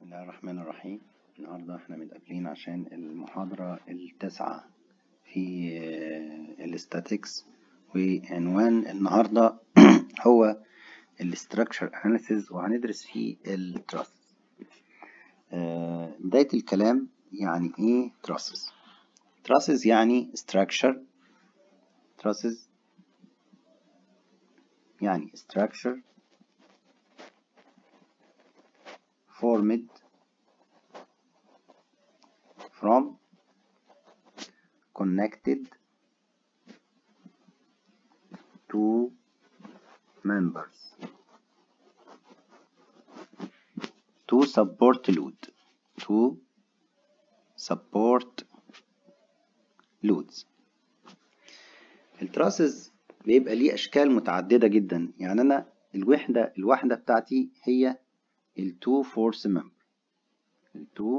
الله الرحمن الرحيم النهاردة احنا متقابلين عشان المحاضرة التاسعة في الاستاتيكس وعنوان النهاردة هو الاستراكشر اناليسيز وهندرس فيه التراس بداية الكلام يعني ايه تراسز تراسز يعني structure تراسز يعني structure formed from connected to members to support load to support loads التراسز بيبقى ليه اشكال متعدده جدا يعني انا الوحده الواحده بتاعتي هي التو فورس ممبر التو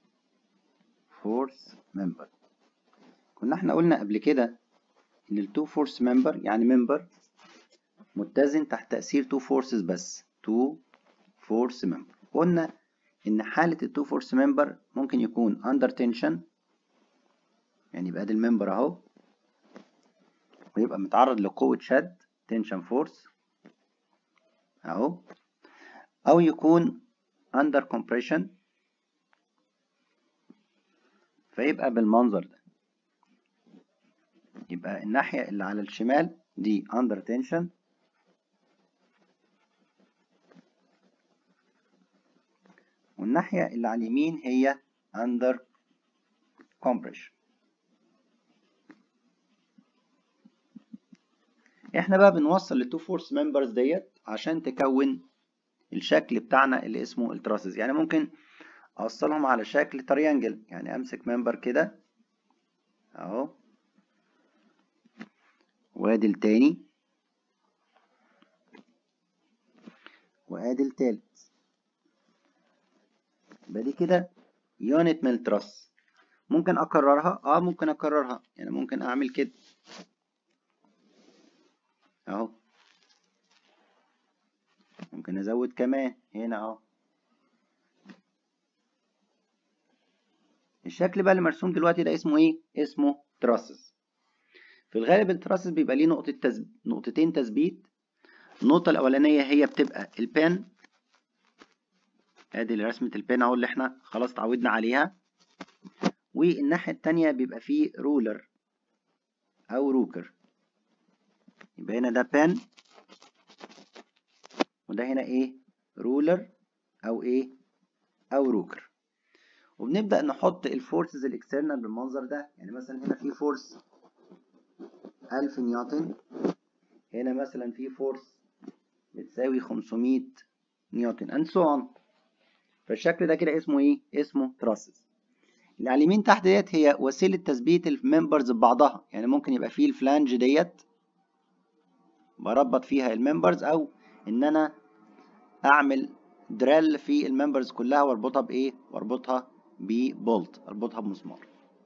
فورس ممبر كنا احنا قلنا قبل كده ان التو فورس ممبر يعني ممبر متزن تحت تأثير تو فورسز بس تو فورس ممبر قلنا ان حالة التو فورس ممبر ممكن يكون under tension يعني يبقى ادي الممبر اهو ويبقى متعرض لقوة شد tension force اهو او يكون under compression فيبقى بالمنظر ده يبقى الناحية اللي على الشمال دي under tension والناحية اللي على اليمين هي under compression احنا بقى بنوصل للتو فورس ممبرز ديت عشان تكون الشكل بتاعنا اللي اسمه التراسز يعني ممكن اوصلهم على شكل تريانجل يعني امسك ممبر كده اهو وادي التاني وادي التالت يبقى دي كده يونت من التراس ممكن اكررها اه ممكن اكررها يعني ممكن اعمل كده اهو ممكن ازود كمان هنا اهو الشكل بقى اللي مرسوم دلوقتي ده اسمه ايه اسمه تراسز في الغالب التراسز بيبقى ليه نقطة تز... نقطتين تثبيت النقطة الأولانية هي بتبقى البان ادي رسمة البان اهو اللي احنا خلاص اتعودنا عليها والناحية التانية بيبقى فيه رولر أو روكر يبقى هنا ده بان وده هنا ايه رولر او ايه او روكر وبنبدا نحط الفورسز الاكسترنال بالمنظر ده يعني مثلا هنا في فورس 1000 نيوتن هنا مثلا في فورس بتساوي 500 نيوتن and so on فالشكل ده كده اسمه ايه اسمه تراسز اللي على اليمين تحت ديت هي وسيله تثبيت الممبرز ببعضها يعني ممكن يبقى فيه الفلانج ديت بربط فيها الممبرز او ان انا اعمل دريل في الممبرز كلها واربطها بايه واربطها ببولت اربطها بمسمار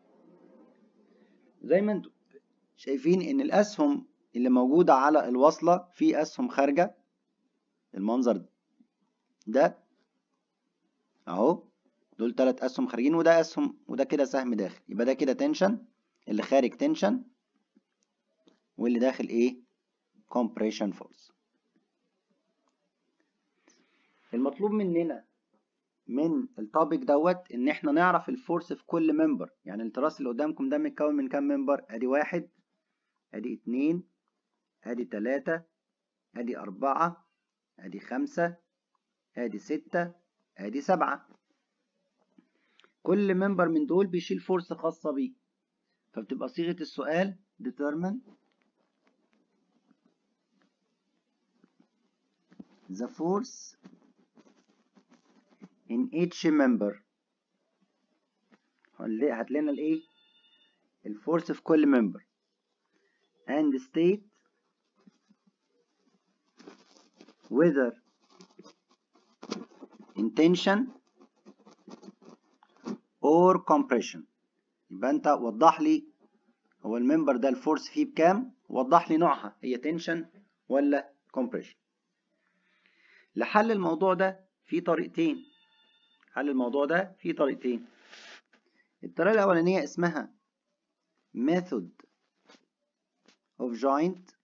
زي ما انتم شايفين ان الاسهم اللي موجوده على الوصله في اسهم خارجه المنظر ده اهو دول ثلاث اسهم خارجين وده اسهم وده كده سهم داخل يبقى ده كده تنشن اللي خارج تنشن واللي داخل ايه compression force المطلوب مننا من التوبيك دوت ان احنا نعرف الفورس في كل ممبر يعني التراس اللي قدامكم ده متكون من كام ممبر ادي واحد ادي اتنين ادي تلاتة ادي اربعة ادي خمسة ادي ستة ادي سبعة كل ممبر من دول بيشيل فورس خاصة بيه فبتبقى صيغة السؤال determine the force in each member هات لنا الايه الفورس في كل member and state whether in tension or compression يبقى انت وضح لي هو الممبر ده الفورس فيه بكام وضح لي نوعها هي تنشن ولا compression لحل الموضوع ده في طريقتين حل الموضوع ده في طريقتين الطريقة الأولانية اسمها method of joint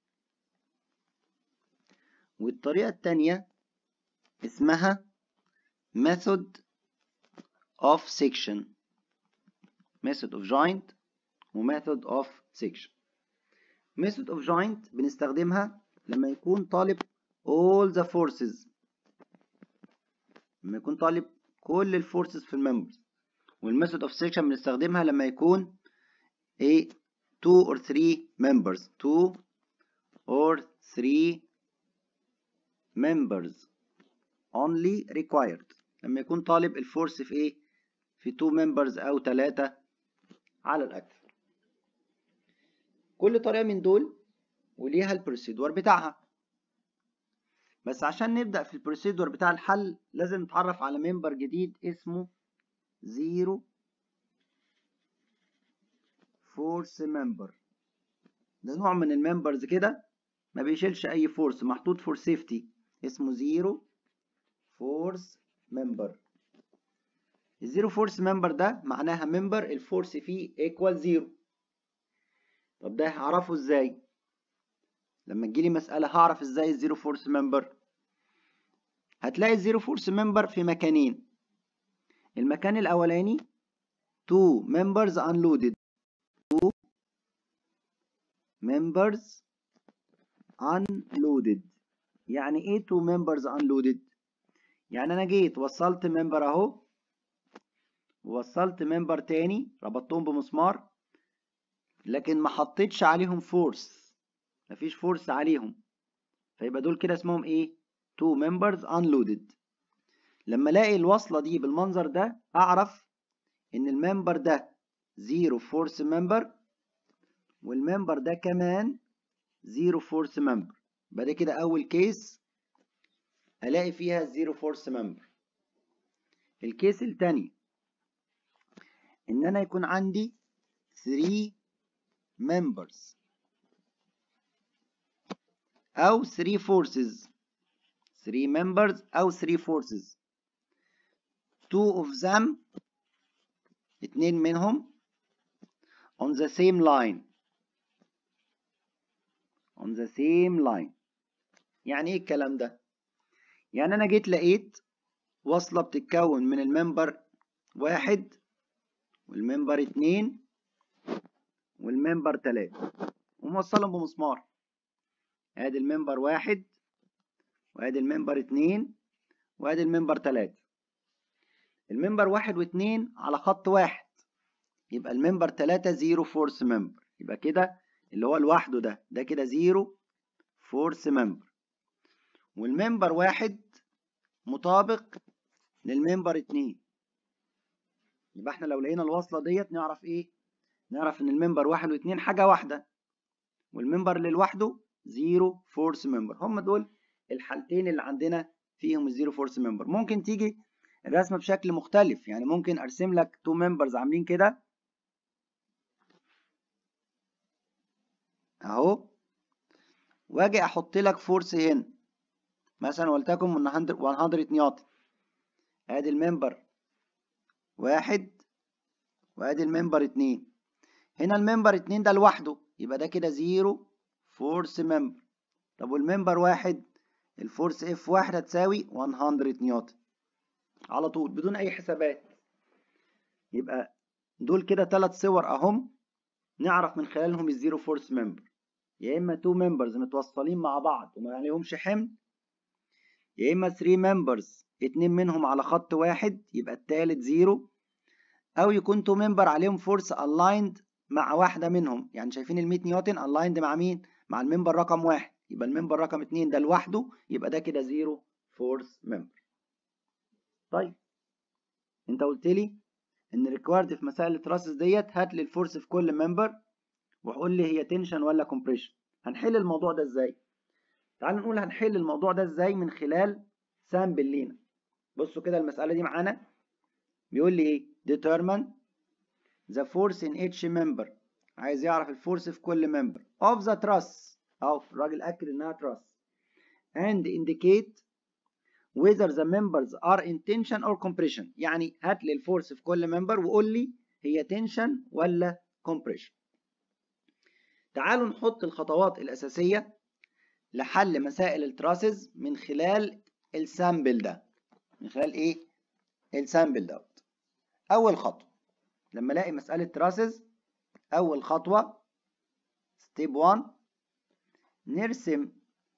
والطريقة التانية اسمها method of section method of joint و method of section method of joint بنستخدمها لما يكون طالب all the forces لما يكون طالب كل الفورسز في الممبرز والميثود اوف سيكشن بنستخدمها لما يكون ايه 2 or 3 members 2 or 3 members only required لما يكون طالب الفورس في ايه في 2 members او 3 على الاكثر كل طريقه من دول وليها البروسيدور بتاعها بس عشان نبدأ في البروسيدور بتاع الحل لازم نتعرف على ممبر جديد اسمه زيرو فورس ممبر ده نوع من الممبرز كده ما بيشيلش اي فورس محطوط فور سيفتي اسمه زيرو فورس ممبر الزيرو فورس ممبر ده معناها ممبر الفورس فيه ايكوال زيرو طب ده هعرفه ازاي لما تجيلي مسألة هعرف ازاي الزيرو فورس ممبر هتلاقي الزيرو فورس ممبر في مكانين المكان الأولاني two members unloaded two members unloaded يعني ايه two members unloaded يعني انا جيت وصلت ممبر اهو ووصلت ممبر تاني ربطتهم بمسمار لكن ما حطيتش عليهم فورس مفيش فورس عليهم فيبقى دول كده اسمهم ايه two members unloaded لما الاقي الوصلة دي بالمنظر ده اعرف ان الممبر ده زيرو فورس ممبر والممبر ده كمان زيرو فورس ممبر يبقى ده كده اول كيس الاقي فيها زيرو فورس ممبر الكيس التاني ان انا يكون عندي 3 members او 3 forces 3 members او 3 forces two of them اتنين منهم on the same line on the same line يعني ايه الكلام ده يعني انا جيت لقيت وصلة بتتكون من الممبر واحد والممبر اتنين والممبر تلاتة وموصلهم بمسمار ادي الممبر واحد وادي الممبر اتنين وادي الممبر تلاتة الممبر واحد واتنين على خط واحد يبقى الممبر تلاتة زيرو فورس ممبر يبقى كده اللي هو لوحده ده ده كده زيرو فورس ممبر والممبر واحد مطابق للممبر اتنين يبقى احنا لو لقينا الوصلة ديت نعرف ايه نعرف ان الممبر واحد واتنين حاجة واحدة والممبر اللي لوحده زيرو فورس ممبر هم دول الحالتين اللي عندنا فيهم الزيرو فورس ممبر ممكن تيجي الرسمة بشكل مختلف يعني ممكن ارسم لك تو ممبرز عاملين كده اهو واجي احط لك فورس هنا مثلا ولتكن من 100 نيوتن ادي الممبر واحد وادي الممبر اتنين هنا الممبر اتنين ده لوحده يبقى ده كده زيرو فورس ممبر طب والممبر واحد الفورس اف واحد هتساوي 100 نيوتن على طول بدون اي حسابات يبقى دول كده ثلاث صور اهم نعرف من خلالهم الزيرو فورس ممبر يا اما تو ممبرز متوصلين مع بعض وما عليهمش حمل يا اما 3 ممبرز اتنين منهم على خط واحد يبقى التالت زيرو او يكون تو ممبر عليهم فورس الايند مع واحده منهم يعني شايفين ال 100 نيوتن الايند مع مين مع الممبر رقم واحد يبقى الممبر رقم اتنين ده لوحده يبقى ده كده زيرو فورس ممبر طيب انت قلت لي ان ريكوايرد في مسائل التراسس ديت هات لي الفورس في كل ممبر وقول لي هي تنشن ولا كومبريشن هنحل الموضوع ده ازاي تعال نقول هنحل الموضوع ده ازاي من خلال سامبل لينا بصوا كده المسألة دي معانا بيقول لي ايه determine the force in each member عايز يعرف الفورس في كل member of the truss اهو الراجل اكد انها truss and indicate whether the members are in tension or compression يعني هات لي الفورس في كل ممبر وقول لي هي tension ولا compression تعالوا نحط الخطوات الأساسية لحل مسائل التراسز من خلال السامبل ده من خلال ايه السامبل دوت اول خطوه لما الاقي مساله تراسز اول خطوه ستيب 1 نرسم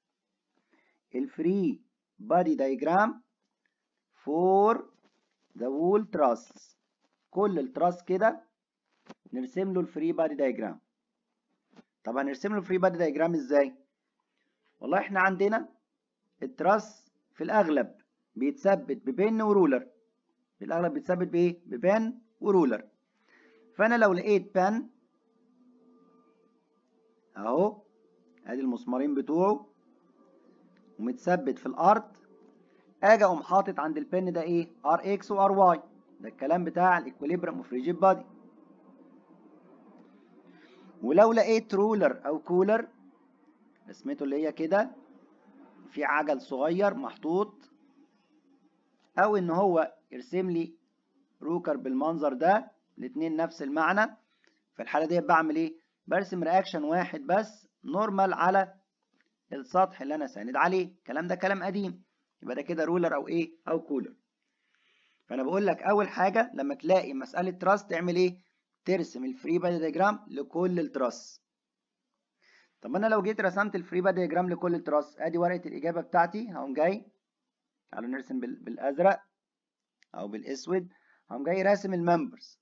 الفري بادي دايجرام فور ذا وول تراس كل التراس كده نرسم له الفري بادي دايجرام طب هنرسم له الفري بادي دايجرام ازاي والله احنا عندنا التراس في الاغلب بيتثبت ببن ورولر في الاغلب بيتثبت بايه ببن ورولر فانا لو لقيت بن اهو ادي المسمارين بتوعه ومتثبت في الارض اجي اقوم حاطط عند البن ده ايه ار اكس وار واي ده الكلام بتاع الاكوليبرم اوف ريجيد بادي ولو لقيت رولر او كولر رسمته اللي هي كده في عجل صغير محطوط او ان هو يرسم لي روكر بالمنظر ده الاتنين نفس المعنى في الحاله دي بعمل ايه برسم رياكشن واحد بس نورمال على السطح اللي انا ساند عليه الكلام ده كلام قديم يبقى ده كده رولر او ايه او كولر فانا بقول لك اول حاجه لما تلاقي مساله تراس تعمل ايه ترسم الفري بادي دياجرام لكل التراس طب انا لو جيت رسمت الفري بادي دياجرام لكل التراس ادي ورقه الاجابه بتاعتي هقوم جاي تعالوا نرسم بالازرق او بالاسود هقوم جاي راسم الممبرز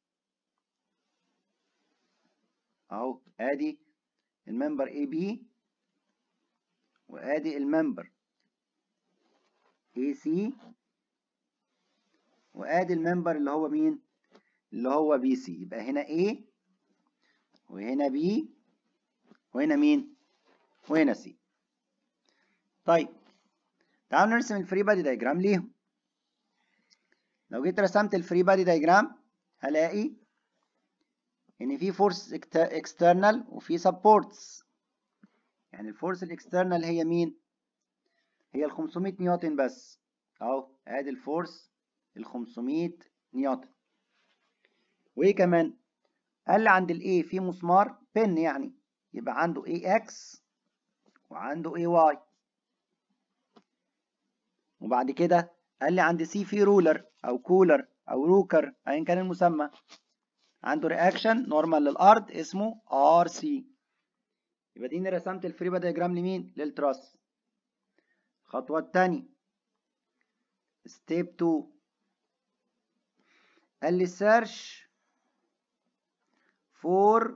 اهو ادي الممبر اي بي وادي الممبر اي سي وادي الممبر اللي هو مين اللي هو بي سي يبقى هنا A وهنا B وهنا مين وهنا C طيب تعالوا نرسم الفري بادي دايجرام ليهم لو جيت رسمت الفري بادي دايجرام هلاقي ان في فورس اكسترنال وفي سبورتس يعني الفورس الاكسترنال هي مين هي ال 500 نيوتن بس اهو ادي الفورس ال 500 نيوتن وايه كمان قال لي عند الاي في مسمار بن يعني يبقى عنده اي اكس وعنده اي واي وبعد كده قال لي عند سي في رولر او كولر او روكر ايا كان المسمى عنده رياكشن نورمال للارض اسمه ار سي يبقى دي رسمت الفريبا دياجرام لمين للتراس الخطوه الثانيه ستيب 2 قال لي سيرش فور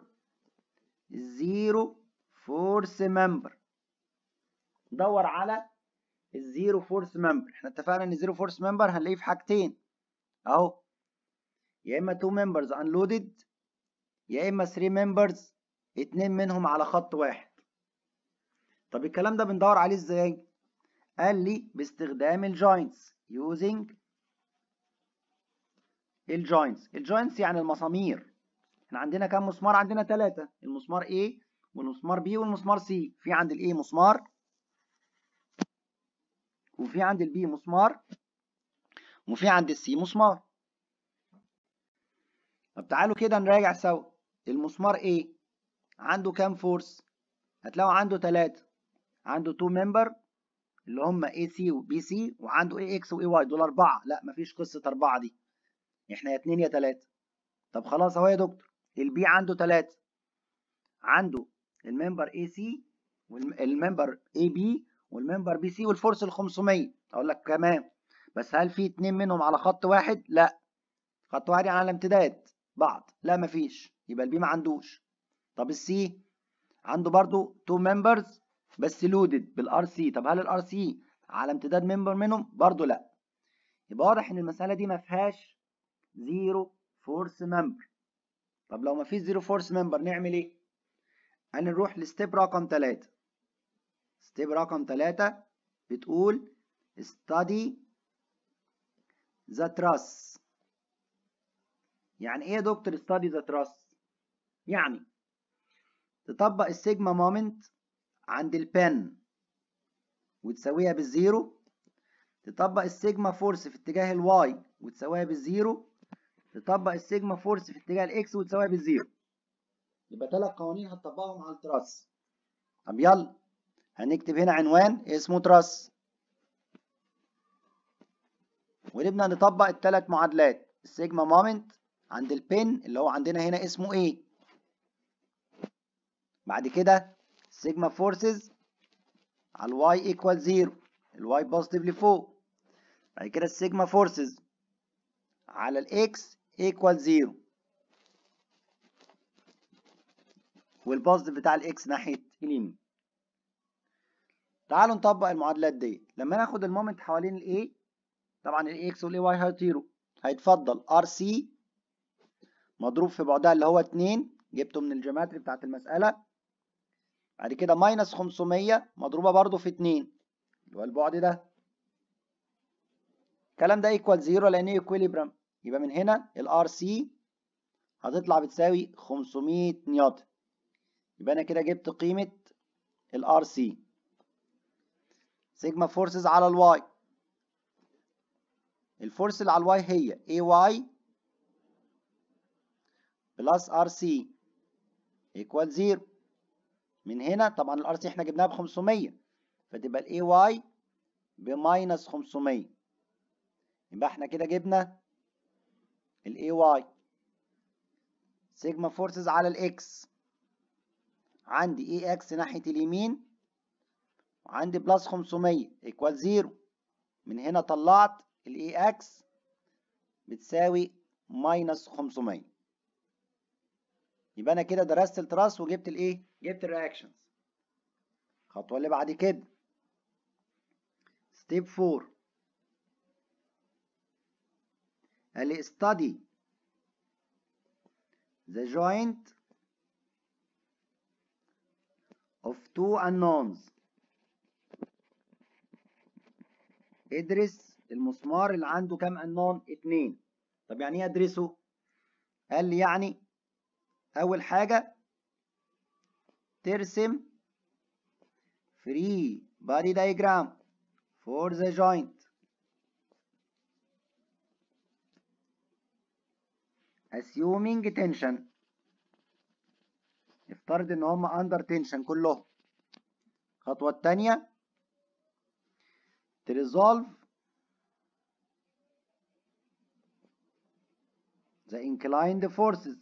زيرو فورس ممبر دور على الزيرو فورس ممبر احنا اتفقنا ان الزيرو فورس ممبر هنلاقيه في حاجتين اهو يا اما 2 ممبرز انلودد يا اما 3 ممبرز اتنين منهم على خط واحد طب الكلام ده بندور عليه ازاي قال لي باستخدام الجوينتس using الجوينتس الجوينتس يعني المسامير احنا عندنا كام مسمار عندنا ثلاثة المسمار A والمسمار B والمسمار C في عند ال A مسمار وفي عند ال B مسمار وفي عند ال C مسمار طب تعالوا كده نراجع سوا المسمار A عنده كام فورس هتلاقوا عنده ثلاثة عنده 2 ممبر اللي هم اي سي وبي سي وعنده اي اكس واي واي دول اربعه لا مفيش قصه اربعه دي احنا يا اتنين يا تلاته طب خلاص اهو يا دكتور البي عنده تلاته عنده الممبر اي سي والممبر اي بي والممبر بي سي والفورس ال 500 اقول لك كمان بس هل في اتنين منهم على خط واحد لا خط واحد يعني على امتداد بعض لا مفيش يبقى البي ما عندوش طب السي عنده برضو تو ممبرز بس لودد بالار سي طب هل الار سي على امتداد ممبر منهم برضو لا يبقى واضح ان المساله دي ما فيهاش زيرو فورس ممبر طب لو ما فيش زيرو فورس ممبر نعمل ايه هنروح لستيب رقم 3 ستيب رقم 3 بتقول study the truss يعني ايه يا دكتور study the truss يعني تطبق السيجما مومنت عند البن وتساويها بالزيرو تطبق السيجما فورس في اتجاه الواي وتساويها بالزيرو تطبق السيجما فورس في اتجاه الاكس وتساويها بالزيرو يبقى ثلاث قوانين هتطبقهم على التراس طب يلا هنكتب هنا عنوان اسمه تراس ونبدأ نطبق الثلاث معادلات السيجما مومنت عند البن اللي هو عندنا هنا اسمه ايه بعد كده سيجما فورسز على الواي ايكوال زيرو الواي بوزيتيف لفوق بعد كده السيجما فورسز على الاكس ايكوال زيرو والبوزيتيف بتاع الاكس ناحيه اليمين تعالوا نطبق المعادلات دي لما ناخد المومنت حوالين الاي طبعا الاي اكس والاي واي هيطيروا هيتفضل ار سي مضروب في بعدها اللي هو 2 جبته من الجيومتري بتاعت المساله بعد كده ماينس 500 مضروبه برضو في 2 اللي هو البعد ده الكلام ده ايكوال زيرو لان ايكويليبرم يبقى من هنا الار سي هتطلع بتساوي 500 نيوتن يبقى انا كده جبت قيمه الار سي سيجما فورسز على الواي الفورس اللي على الواي هي اي واي بلس ار سي ايكوال زيرو من هنا طبعا الار سي احنا جبناها ب 500 فتبقى الاي واي بماينس 500 يبقى احنا كده جبنا الاي واي سيجما فورسز على الاكس عندي اي اكس ناحيه اليمين وعندي بلس 500 ايكوال زيرو من هنا طلعت الاي اكس بتساوي ماينس 500 يبقى انا كده درست التراس وجبت الايه جبت الرياكشنز الخطوه اللي بعد كده ستيب 4 قال لي study the joint of two unknowns ادرس المسمار اللي عنده كام unknown اتنين طب يعني ايه ادرسه قال لي يعني اول حاجة ترسم free body diagram for the joint assuming tension افترض ان هم under tension كلهم الخطوة التانية تريزولف the inclined forces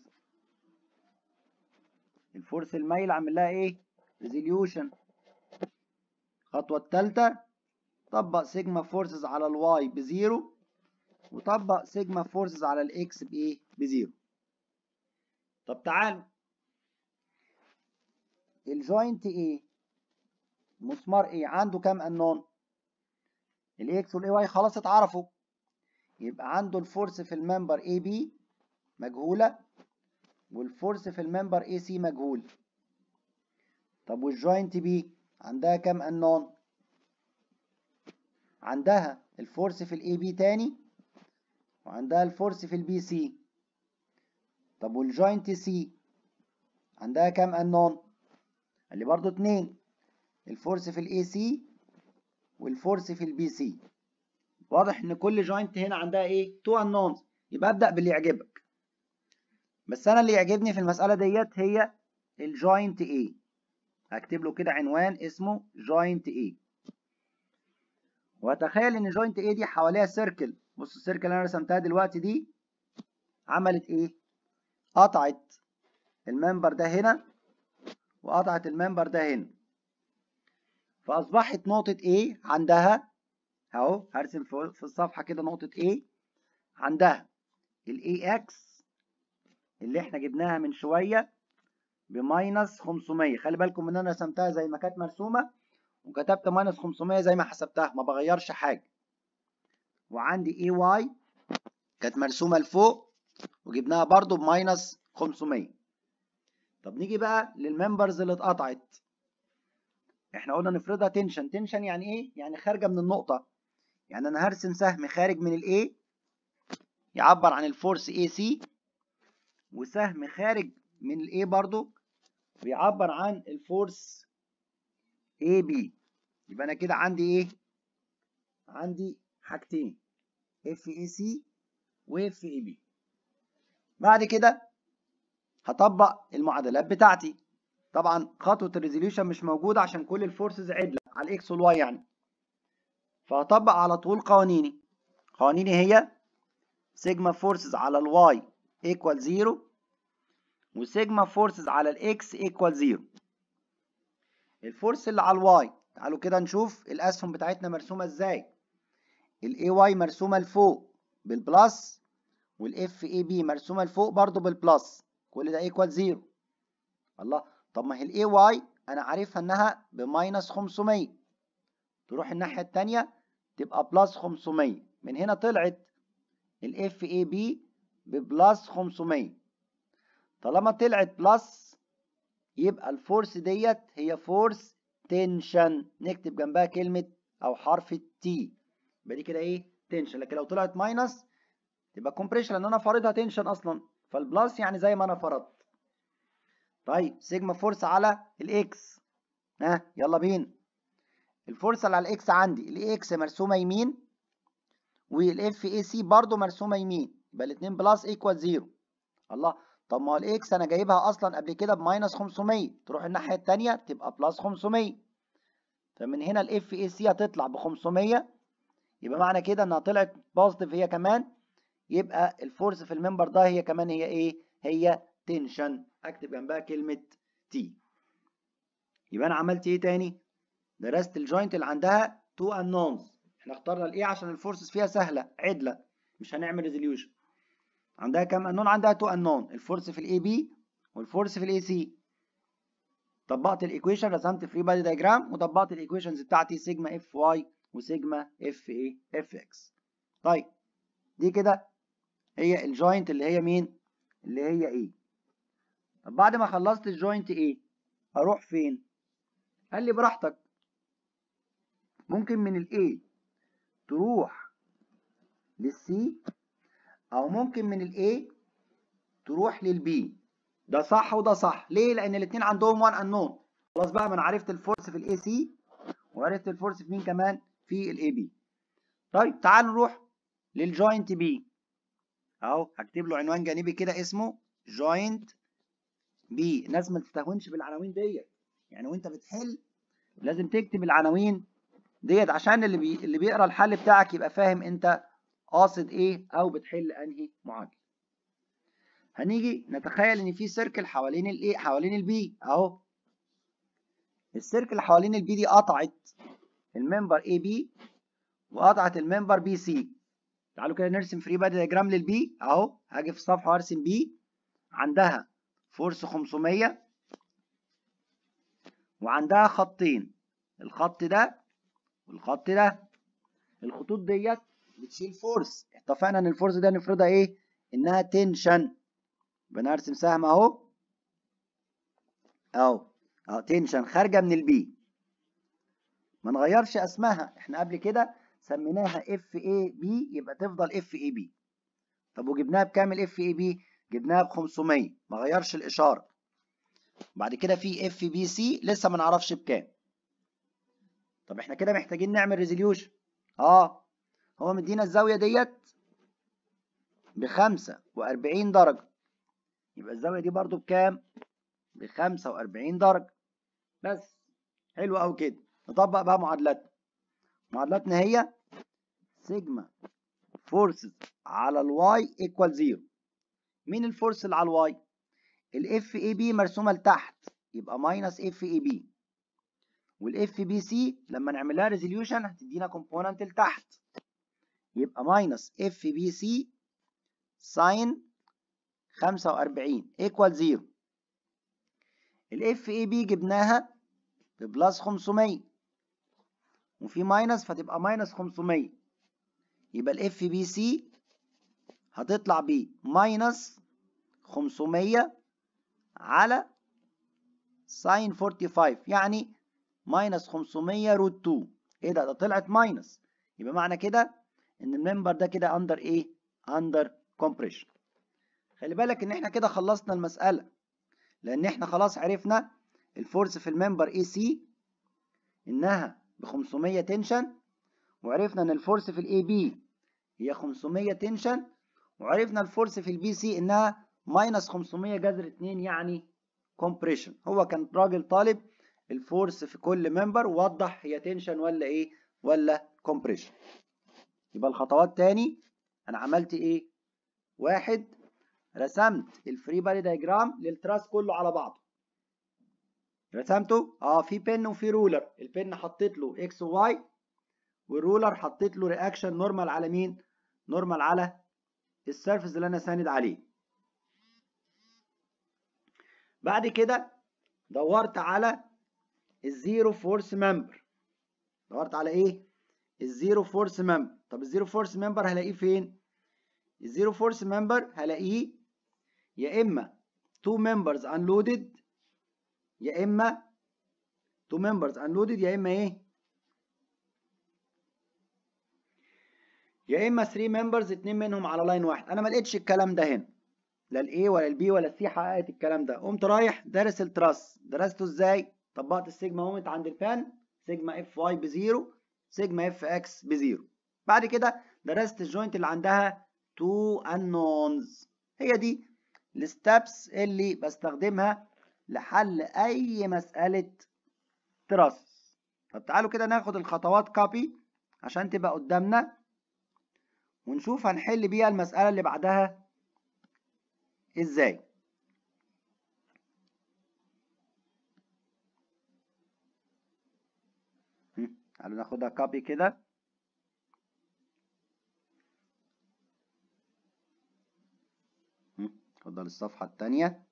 الفورس المايل عامل لها ايه resolution الخطوة التالتة طبق سيجما فورسز على الواي بزيرو وطبق سيجما فورسز على الاكس بايه بزيرو طب تعالوا الجوينت ايه مسمار ايه عنده كام انون الاكس والاي واي خلاص اتعرفوا يبقى عنده الفورس في الممبر اي بي مجهوله والفورس في الممبر اي سي مجهول طب والجوينت بي عندها كام انون عندها الفورس في الاي بي تاني وعندها الفورس في البي سي طب والجوينت سي عندها كام انون اللي برضو اتنين الفورس في الاي سي والفورس في البي سي واضح ان كل جوينت هنا عندها ايه تو انونز يبقى ابدا باللي يعجبك بس انا اللي يعجبني في المساله ديت هي الجوينت ايه هكتب له كده عنوان اسمه جوينت ايه واتخيل ان جوينت ايه دي حواليها سيركل بص السيركل اللي انا رسمتها دلوقتي دي عملت ايه قطعت الممبر ده هنا وقطعت الممبر ده هنا فاصبحت نقطة A عندها اهو هرسم في الصفحة كده نقطة A عندها ال AX اللي احنا جبناها من شوية بماينس 500 خلي بالكم ان انا رسمتها زي ما كانت مرسومة وكتبت ماينس 500 زي ما حسبتها ما بغيرش حاجة وعندي AY كانت مرسومة لفوق وجبناها برضو بماينس 500 طب نيجي بقى للممبرز اللي اتقطعت احنا قلنا نفرضها تنشن تنشن يعني ايه يعني خارجه من النقطه يعني انا هرسم سهم خارج من الاي يعبر عن الفورس اي سي وسهم خارج من الاي برضو بيعبر عن الفورس اي بي يبقى انا كده عندي ايه عندي حاجتين اف اي سي واف اي بي بعد كده هطبق المعادلات بتاعتي طبعا خطوه الريزوليوشن مش موجوده عشان كل الفورسز عدله على الاكس والواي يعني فهطبق على طول قوانيني قوانيني هي سيجما فورسز على الواي ايكوال زيرو وسيجما فورسز على الاكس ايكوال زيرو الفورس اللي على الواي تعالوا كده نشوف الاسهم بتاعتنا مرسومه ازاي الاي واي مرسومه لفوق بالبلس والاف اي بي مرسومه لفوق برضو بالبلس كل ده ايكوال زيرو الله طب ما هي الاي واي انا عارفها انها بماينس 500 تروح الناحيه الثانيه تبقى بلس 500 من هنا طلعت الاف اي بي ببلس 500 طالما طلعت بلس يبقى الفورس ديت هي فورس تنشن نكتب جنبها كلمة أو حرف التي يبقى دي كده إيه تنشن لكن لو طلعت ماينس تبقى كومبريشن لأن أنا فارضها تنشن أصلا فالبلس يعني زي ما أنا فرضت طيب سيجما فورس على الإكس ها يلا بينا الفورس اللي على الإكس عندي الإكس مرسومة يمين والاف اي سي برضه مرسومة يمين يبقى الاتنين بلس ايكوال زيرو الله طب ما هو الاكس انا جايبها اصلا قبل كده بماينس 500 تروح الناحيه الثانيه تبقى بلس 500 فمن هنا الاف اي سي هتطلع ب 500 يبقى معنى كده انها طلعت بوزيتيف هي كمان يبقى الفورس في الممبر ده هي كمان هي ايه هي تنشن اكتب جنبها كلمه تي يبقى انا عملت ايه تاني درست الجوينت اللي عندها تو انونز احنا اخترنا الايه عشان الفورسز فيها سهله عدله مش هنعمل ريزوليوشن عندها كام انون عندها تو انون الفورس في الاي بي والفورس في الاي سي طبقت الايكويشن رسمت فري بادي دايجرام وطبقت الايكويشنز بتاعتي سيجما اف واي وسيجما اف اي اف اكس طيب دي كده هي الجوينت اللي هي مين اللي هي ايه طب بعد ما خلصت الجوينت ايه اروح فين قال لي براحتك ممكن من الاي تروح للسي او ممكن من الاي تروح للبي ده صح وده صح ليه لان الاثنين عندهم وان انون خلاص بقى ما انا عرفت الفورس في الاي سي وعرفت الفورس في مين كمان في الاي بي طيب تعال نروح للجوينت بي اهو هكتب له عنوان جانبي كده اسمه جوينت بي الناس ما تستهونش بالعناوين ديت يعني وانت بتحل لازم تكتب العناوين ديت عشان اللي بي... اللي بيقرا الحل بتاعك يبقى فاهم انت قاصد ايه او بتحل انهي معادله هنيجي نتخيل ان في سيركل حوالين الايه حوالين البي اهو السيركل حوالين البي دي قطعت الممبر اي بي وقطعت الممبر بي سي تعالوا كده نرسم فري بادي دياجرام للبي اهو هاجي في الصفحه وارسم بي عندها فورس 500 وعندها خطين الخط ده والخط ده الخطوط ديت بتشيل فورس اتفقنا ان الفورس ده نفرضها ايه انها تنشن بنرسم سهم اهو اهو اهو تنشن خارجه من البي ما نغيرش اسمها احنا قبل كده سميناها اف اي بي يبقى تفضل اف اي بي طب وجبناها بكام الاف اي بي جبناها ب 500 ما غيرش الاشاره بعد كده في اف بي سي لسه ما نعرفش بكام طب احنا كده محتاجين نعمل ريزوليوشن اه هو مدينا الزاويه ديت بخمسة وأربعين درجة يبقى الزاوية دي برضو بكام؟ بخمسة وأربعين درجة بس حلو أوي كده نطبق بقى معادلاتنا معادلاتنا هي سيجما فورسز على الواي ايكوال زيرو مين الفورس اللي على الواي؟ الاف اي بي مرسومة لتحت يبقى ماينس اف اي بي والاف بي سي لما نعملها ريزوليوشن هتدينا كومبوننت لتحت يبقى ماينس اف بي سي ساين 45 ايكوال زيرو الاف اي بي جبناها ببلس 500 وفي ماينس فتبقى ماينس 500 يبقى الاف بي سي هتطلع ب ماينس 500 على ساين 45 يعني ماينس 500 روت 2 ايه ده ده طلعت ماينس يبقى معنى كده ان الممبر ده كده اندر ايه اندر كومبريشن خلي بالك ان احنا كده خلصنا المساله لان احنا خلاص عرفنا الفورس في الممبر اي سي انها ب 500 تنشن وعرفنا ان الفورس في الاي بي هي 500 تنشن وعرفنا الفورس في البي سي انها ماينس 500 جذر 2 يعني كومبريشن هو كان راجل طالب الفورس في كل ممبر ووضح هي تنشن ولا ايه ولا كومبريشن يبقى الخطوات تاني انا عملت ايه واحد رسمت الفري بادي دايجرام للتراس كله على بعضه رسمته اه في بن وفي رولر البن حطيت له اكس وواي والرولر حطيت له رياكشن نورمال على مين نورمال على السيرفس اللي انا ساند عليه بعد كده دورت على الزيرو فورس ممبر دورت على ايه الزيرو فورس ممبر طب الزيرو فورس ممبر هلاقيه فين الزيرو فورس ممبر هلاقيه يا اما تو ممبرز انلودد يا اما تو ممبرز انلودد يا اما ايه يا اما 3 ممبرز اتنين منهم على لاين واحد انا ما لقيتش الكلام ده هنا لا الاي ولا البي ولا السي حققت الكلام ده قمت رايح دارس التراس درسته ازاي طبقت السيجما مومنت عند البان سيجما اف واي بزيرو سيجما اف اكس بزيرو بعد كده درست الجوينت اللي عندها تو انونز هي دي الستبس اللي بستخدمها لحل اي مسألة تراس طب تعالوا كده ناخد الخطوات كوبي عشان تبقى قدامنا ونشوف هنحل بيها المسألة اللي بعدها ازاي تعالوا ناخدها كوبي كده اتفضل الصفحة التانية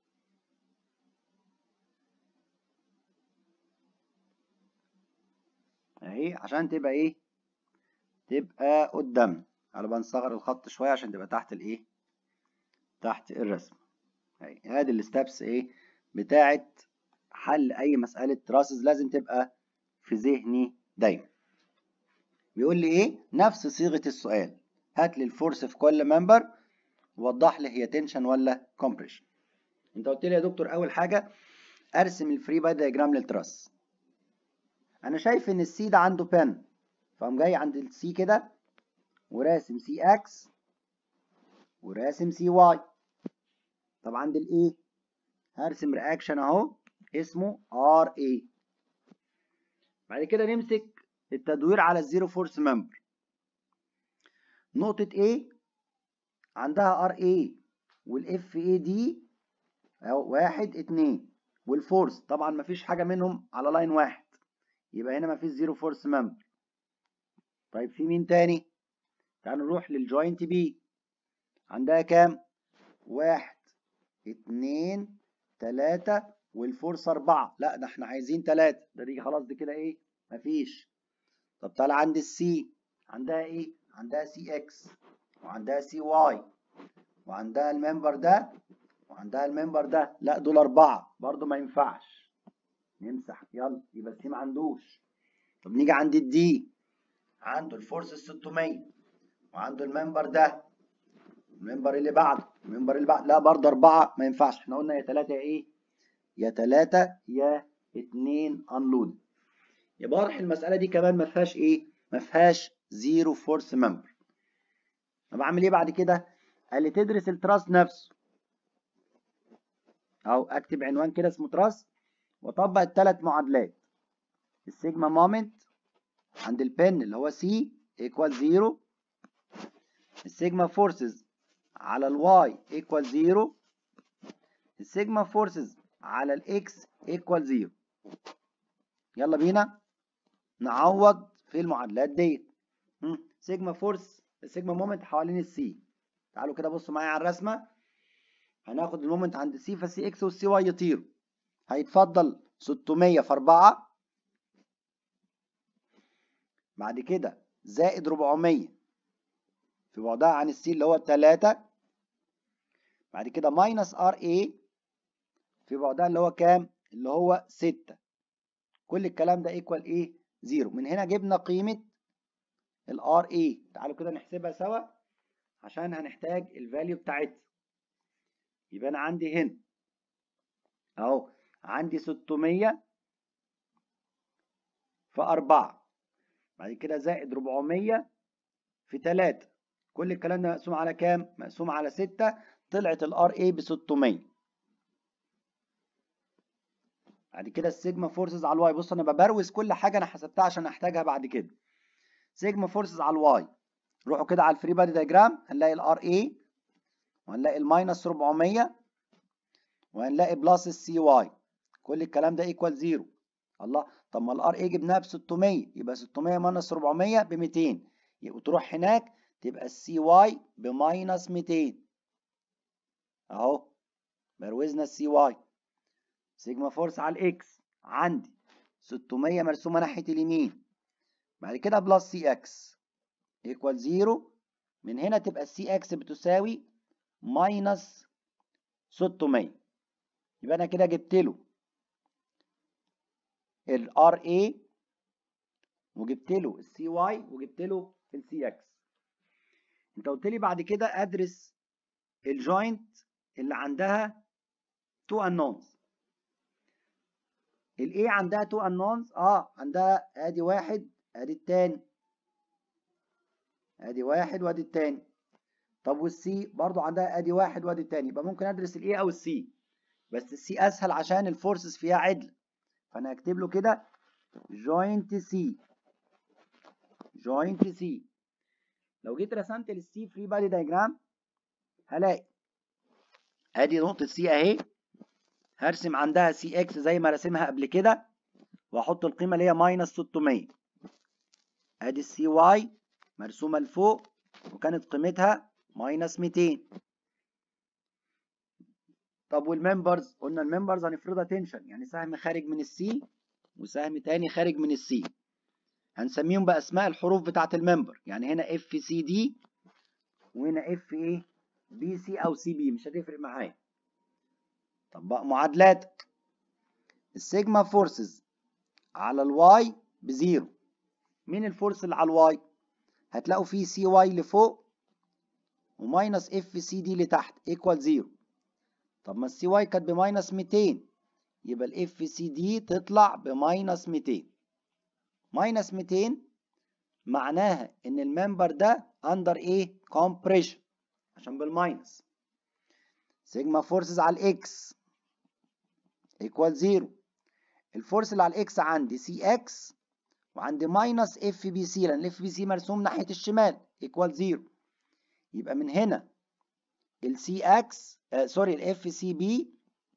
اهي عشان تبقى ايه تبقى قدامنا تعالوا بقى نصغر الخط شوية عشان تبقى تحت الايه تحت الرسم اهي ادي الستبس ايه بتاعت حل اي مسألة تراسز لازم تبقى في ذهني دايما بيقول لي ايه نفس صيغة السؤال هات لي الفورس في كل ممبر ووضح لي هي تنشن ولا كومبريشن انت قلت لي يا دكتور اول حاجة ارسم الفري باي دايجرام للتراس انا شايف ان السي ده عنده بن فقام جاي عند السي كده وراسم سي اكس وراسم سي واي طب عند الايه هرسم رياكشن اهو اسمه ار اي بعد كده نمسك التدوير على الزيرو فورس ممبر نقطة A عندها ار اي والاف اي دي اهو واحد اتنين والفورس طبعا مفيش حاجة منهم على لاين واحد يبقى هنا مفيش زيرو فورس ممبر طيب في مين تاني تعالوا نروح للجوينت بي عندها كام واحد اتنين تلاتة والفورس أربعة لا ده احنا عايزين تلاتة ده دي خلاص دي كده ايه مفيش طب تعالى عند السي عندها ايه عندها سي اكس وعندها سي واي وعندها الممبر ده وعندها الممبر ده لا دول أربعة برضو ما ينفعش نمسح يلا يبقى السي ما عندوش طب نيجي عند الدي عنده الفورس ال 600 وعنده الممبر ده الممبر اللي بعده الممبر اللي بعده لا برضه أربعة ما ينفعش احنا قلنا يا تلاتة يا إيه؟ يا تلاتة يا اتنين أنلود يبقى واضح المسألة دي كمان ما فيهاش إيه؟ ما فيهاش زيرو فورس ممبر طب أعمل إيه بعد كده؟ قال لي تدرس التراس نفسه أو أكتب عنوان كده اسمه تراس وأطبق التلات معادلات السيجما مومنت عند البن اللي هو سي ايكوال زيرو السيجما فورسز على الواي ايكوال زيرو السيجما فورسز على الاكس ايكوال زيرو يلا بينا نعوض في المعادلات ديت سيجما فورس السيجما مومنت حوالين السي تعالوا كده بصوا معايا على الرسمه هناخد المومنت عند السي فالسي اكس والسي واي يطيروا هيتفضل 600 في 4 بعد كده زائد 400 في بعدها عن السي اللي هو 3 بعد كده ماينس ار اي في بعدها اللي هو كام اللي هو 6 كل الكلام ده ايكوال ايه زيرو من هنا جبنا قيمة الار اي تعالوا كده نحسبها سوا عشان هنحتاج الفاليو بتاعتها يبقى انا عندي هنا اهو عندي 600 في 4 بعد كده زائد 400 في 3 كل الكلام ده مقسوم على كام مقسوم على 6 طلعت الار اي ب 600 بعد كده السيجما فورسز على الواي بص انا ببروز كل حاجه انا حسبتها عشان احتاجها بعد كده سيجما فورسز على الواي روحوا كده على الفري بادي دياجرام هنلاقي الار اي وهنلاقي الماينس 400 وهنلاقي بلس السي واي كل الكلام ده ايكوال زيرو الله طب ما الار اي جبناها ب 600 يبقى 600 ماينس 400 ب 200 يبقى تروح هناك تبقى السي واي بماينس 200 اهو بروزنا السي واي سيجما فورس على الاكس عندي 600 مرسومه ناحيه اليمين بعد كده بلس سي اكس ايكوال زيرو من هنا تبقى السي اكس بتساوي ماينس 600 يبقى انا كده جبت له الار اي وجبت له السي واي وجبت له السي اكس انت قلت لي بعد كده ادرس الجوينت اللي عندها تو انونز الاي عندها تو انونز اه عندها ادي واحد ادي التاني ادي واحد وادي التاني طب والسي برضو عندها ادي واحد وادي التاني يبقى ممكن ادرس الاي او السي بس السي اسهل عشان الفورسز فيها عدل فانا هكتب له كده جوينت سي جوينت سي لو جيت رسمت للسي فري بادي دايجرام هلاقي ادي نقطة سي اهي هرسم عندها سي اكس زي ما رسمها قبل كده واحط القيمة اللي هي ماينس 600 ادي السي واي مرسومة لفوق وكانت قيمتها ماينس 200 طب والممبرز قلنا الممبرز هنفرضها تنشن يعني سهم خارج من السي وسهم تاني خارج من السي هنسميهم باسماء الحروف بتاعه الممبر يعني هنا اف سي دي وهنا اف ايه بي سي او سي بي مش هتفرق معايا طبق معادلاتك السيجما فورسز على الواي بزيرو مين الفورس اللي على الواي هتلاقوا فيه سي واي لفوق وماينس اف سي دي لتحت ايكوال زيرو طب ما السي واي كانت بماينس 200 يبقى الاف سي دي تطلع بماينس 200 ماينس 200 معناها ان الممبر ده اندر ايه كومبريشن عشان بالماينس سيجما فورسز على الاكس ايكوال زيرو الفورس اللي على الاكس عندي سي اكس وعندي ماينس اف بي سي لان الاف بي سي مرسوم ناحيه الشمال ايكوال زيرو يبقى من هنا السي اكس آه سوري الاف سي بي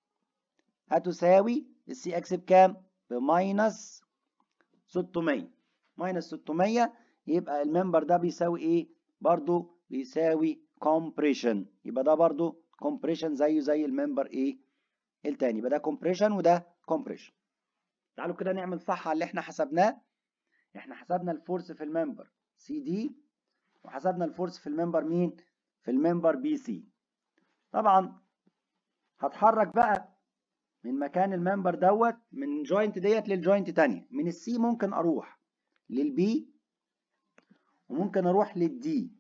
هتساوي السي اكس بكام؟ بماينس 600 ماينس 600 يبقى الممبر ده بيساوي ايه؟ برضو بيساوي كومبريشن يبقى ده برضو كومبريشن زيه زي الممبر ايه؟ التاني يبقى ده كومبريشن وده كومبريشن تعالوا كده نعمل صح على اللي احنا حسبناه احنا حسبنا الفورس في الممبر سي دي وحسبنا الفورس في الممبر مين؟ في الممبر بي سي طبعا هتحرك بقى من مكان الممبر دوت من جوينت ديت للجوينت تانية من السي ممكن اروح للبي وممكن اروح للدي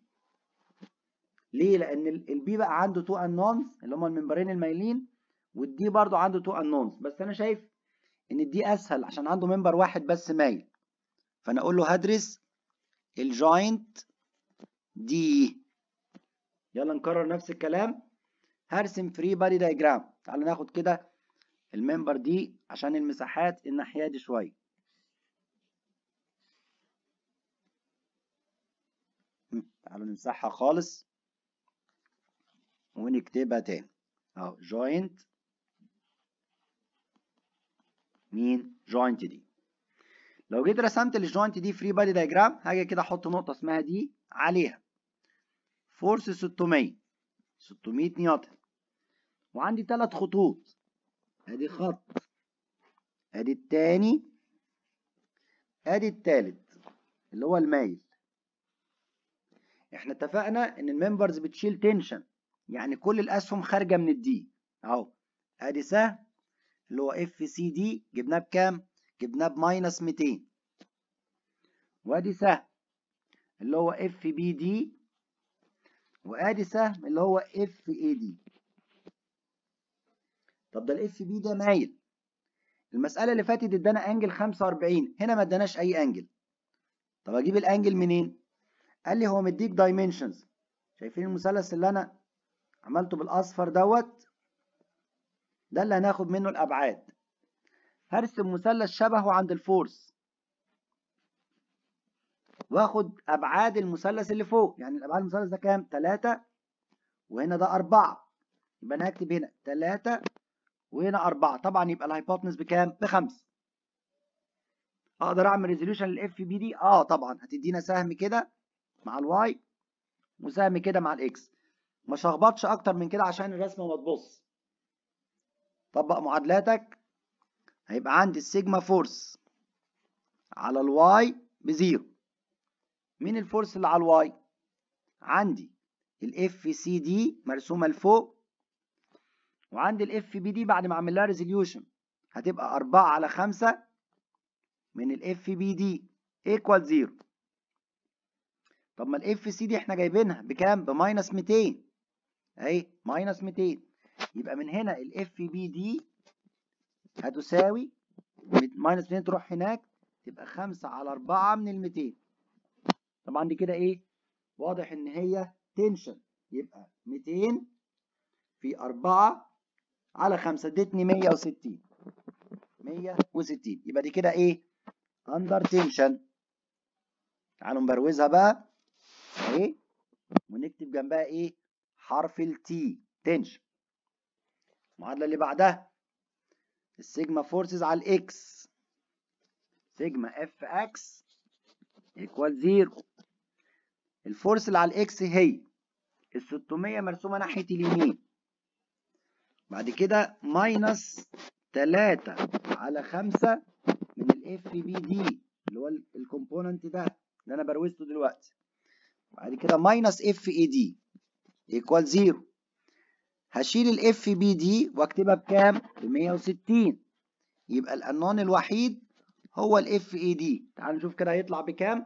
ليه لان البي بقى عنده تو انونز اللي هم الممبرين المايلين والدي برضو عنده تو انونز بس انا شايف ان الدي اسهل عشان عنده ممبر واحد بس مايل فانا اقول له هدرس الجوينت دي يلا نكرر نفس الكلام هرسم فري بادي دايجرام تعالوا ناخد كده الممبر دي عشان المساحات الناحيه دي شويه تعالوا نمسحها خالص ونكتبها تاني اهو جوينت مين جوينت دي لو جيت رسمت الجوينت دي فري بادي دايجرام هاجي كده احط نقطه اسمها دي عليها فورس 600 600 نيوتن وعندي ثلاث خطوط ادي خط ادي التاني ادي التالت اللي هو المايل احنا اتفقنا ان الممبرز بتشيل تنشن يعني كل الاسهم خارجه من الدي اهو ادي سهم اللي هو اف سي دي جبناه بكام جبناه بماينس 200 وادي سهم اللي هو اف بي دي وادي سهم اللي هو اف اي دي طب ده الاف بي ده مايل المساله اللي فاتت ادانا انجل 45 هنا ما اداناش اي انجل طب اجيب الانجل منين قال لي هو مديك دايمنشنز شايفين المثلث اللي انا عملته بالاصفر دوت ده اللي هناخد منه الابعاد هرسم مثلث شبهه عند الفورس واخد ابعاد المثلث اللي فوق يعني الابعاد المثلث ده كام 3 وهنا ده 4 يبقى انا هكتب هنا 3 وهنا 4 طبعا يبقى الهايبوتنس بكام بخمسة اقدر اعمل ريزوليوشن للاف بي دي اه طبعا هتدينا سهم كده مع الواي وسهم كده مع الاكس ما شخبطش اكتر من كده عشان الرسمه ما تبص طبق معادلاتك هيبقى عندي السيجما فورس على الواي بزيرو مين الفورس اللي على الواي عندي الاف سي دي مرسومه لفوق وعندي الاف بي دي بعد ما اعمل لها ريزوليوشن هتبقى 4 على 5 من الاف بي دي ايكوال 0 طب ما الاف سي دي احنا جايبينها بكام بماينس 200 اهي ماينس 200 يبقى من هنا الاف بي دي هتساوي ماينس 200 تروح هناك تبقى 5 على 4 من ال 200 طبعا دي كده ايه واضح ان هي تنشن يبقى 200 في 4 على 5 ادتني 160 160 يبقى دي كده ايه اندر تنشن تعالوا نبروزها بقى اهي ونكتب جنبها ايه حرف التي تنشن المعادله اللي بعدها السيجما فورسز على الاكس سيجما اف اكس ايكوال زيرو الفورس اللي على الاكس هي ال 600 مرسومه ناحيه اليمين بعد كده ماينس 3 على 5 من الاف بي دي اللي هو الكومبوننت ده اللي انا بروزته دلوقتي بعد كده ماينس اف اي دي ايكوال زيرو هشيل الاف بي دي واكتبها بكام ب 160 يبقى الانون الوحيد هو الاف اي دي تعالوا نشوف كده هيطلع بكام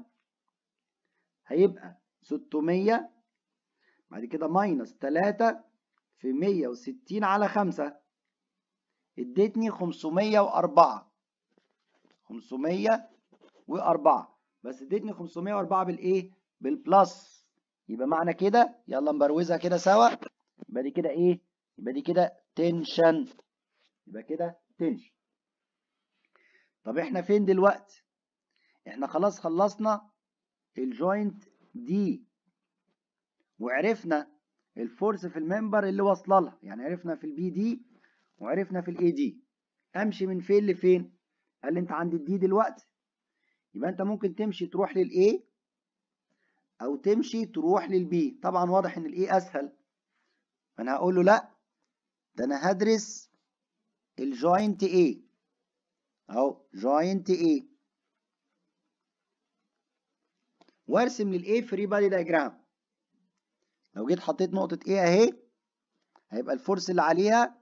هيبقى 600 بعد كده ماينس 3 في 160 على 5 ادتني 504 504 بس ادتني 504 بالايه بالبلس يبقى معنى كده يلا نبروزها كده سوا يبقى دي كده ايه يبقى دي كده تنشن يبقى كده تنشن طب احنا فين دلوقتي احنا خلاص خلصنا الجوينت دي وعرفنا الفورس في الممبر اللي واصله لها يعني عرفنا في البي دي وعرفنا في الاي دي امشي من فين لفين قال لي انت عند الدي دلوقتي يبقى انت ممكن تمشي تروح للاي او تمشي تروح للبي طبعا واضح ان الاي اسهل فانا هقول له لا ده انا هدرس الجوينت ايه اهو جوينت ايه وارسم للاي فري بادي دايجرام لو جيت حطيت نقطة ايه اهي هيبقى الفورس اللي عليها